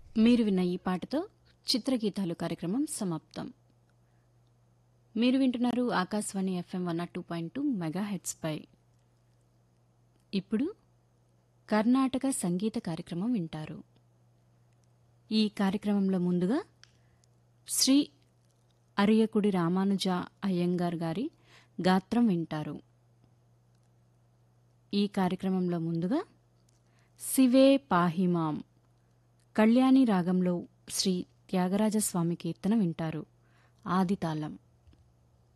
మీరు విన్న ఈ పాటతో చిత్రగీతాలు కార్యక్రమం సమాప్తం మీరు వింటున్నారు Akashvani FM one two point two mega హెడ్స్పై ఇప్పుడు కర్ణాటక సంగీత కార్యక్రమం వింటారు ఈ కార్యక్రమంలో ముందుగా శ్రీ అరియకుడి రామానుజ అయ్యంగార్ గారి గాత్రం వింటారు ఈ కార్యక్రమంలో ముందుగా శివే పాహిమాం కళ్యాణి రాగంలో శ్రీ త్యాగరాజస్వామి కీర్తన వింటారు ఆదితాళం